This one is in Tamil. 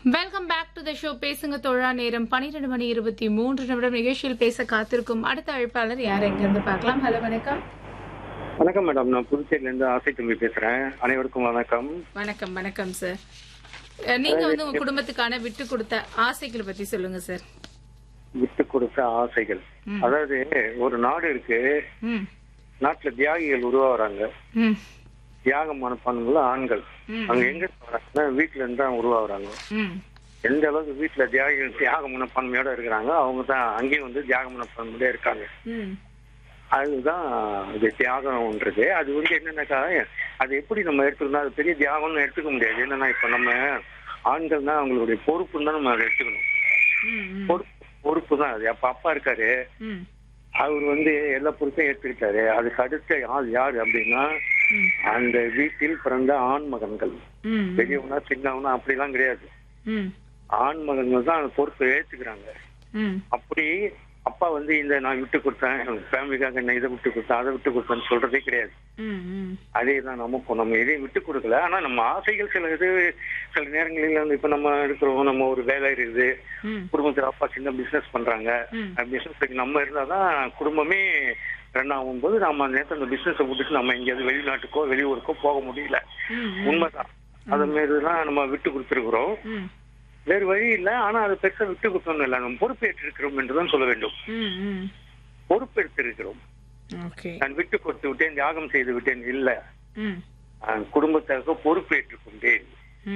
Welcome back to the show பேசுங்க தோழா நேரம் பன்னிரெண்டு மணி இருபத்தி மூன்று நிமிடம் நிகழ்ச்சியில் பேச காத்திருக்கும் அடுத்த அழைப்பாளர் யார் எங்கிருந்து பார்க்கலாம் ஹலோ வணக்கம் வணக்கம் மேடம் நான் புதுச்சேரியில இருந்து ஆசை தம்பி பேசுறேன் அனைவருக்கும் வணக்கம் வணக்கம் வணக்கம் சார் அஹ், நீங்க வந்து உங்க குடும்பத்துக்கான விட்டு கொடுத்த ஆசைகளை பத்தி சொல்லுங்க சார் விட்டு கொடுத்த ஆசைகள் ம். அதாவது ஒரு நாடு இருக்கு ம் நாட்டுல தியாகிகள் உருவாகுறாங்க ம் தியாக மனப்பான்மையுள்ள ஆண்கள் ம். அங்க எங்க வராங்கன்னா வீட்டுல இருந்து தான் உருவாகுறாங்க ம் எந்த அளவுக்கு வீட்டுல தியாகிகள் தியாக மனப்பான்மையோட இருக்கிறாங்க அவங்க தான் அங்கேயும் வந்து தியாக மனப்பான்மையோட இருக்காங்க ம் அதுதான் இது தியாகம்ன்றது அது வந்து என்னன்னாக்கா அது எப்படி நம்ம எடுத்துக்கணும் அது பெரிய தியாகம்னு எடுத்துக்க முடியாது என்னன்னா இப்ப நம்ம ஆண்கள் தான் அவங்களுடைய பொறுப்புன்னு தான் நம்ம அதை எடுத்துக்கணும் ம் ம் பொறுப்பு பொறுப்பு தான் அது அப்ப அப்பா இருக்காரு ம் அவர் வந்து எல்லா பொறுப்பையும் எடுத்துக்கிட்டாரு அதுக்கு அடுத்த ஆள் யாரு அப்படின்னா ம் அந்த வீட்டில் பிறந்த ஆண் மகன்கள் ம் பெரியவனா சின்னவனா அப்படிலாம் கிடையாது ம் ஆண் மகன்கள் தான் அந்த பொறுப்பை ஏத்துக்கிறாங்க ம் அப்படி அப்பா வந்து இந்த நான் விட்டு கொடுத்தேன் ஃபேமிலிக்காக என்ன இதை விட்டு கொடுத்தேன் அதை விட்டு கொடுத்தேன்னு சொல்றதே கிடையாது ம் ம் அதே தான் நமக்கும் நம்ம எதையும் விட்டு கொடுக்கல ஆனா நம்ம ஆசைகள் சில இது சில நேரங்களில் வந்து இப்ப நம்ம இருக்கிறோம் நம்ம ஒரு வேலை இருக்குது ம் குடும்பத்துல அப்பா சின்ன பிசினஸ் பண்றாங்க ம். பிசினஸ் நம்ம இருந்தாதான் குடும்பமே ரன் ஆகும்போது நம்ம அந்த நேரத்தில் அந்த பிசினஸை விட்டுட்டு நம்ம எங்கேயாவது வெளிநாட்டுக்கோ வெளியூருக்கோ போக முடியல ம் உண்மைதான் அது மாரிலாம் நம்ம விட்டு கொடுத்துருக்குறோம் ம் வேறு வழி இல்லை ஆனா அது பெருசா விட்டு கொடுத்தோம் இல்லை நம்ம பொறுப்பேற்று இருக்கிறோம் என்றுதான் சொல்ல வேண்டும் ம் ம் பொறுப்பெடுத்து இருக்கிறோம் ஓகே நான் விட்டு கொடுத்து விட்டேன் தியாகம் செய்து விட்டேன் இல்ல ம் நான் குடும்பத்திற்கு பொறுப்பேற்றுக் கொண்டேன்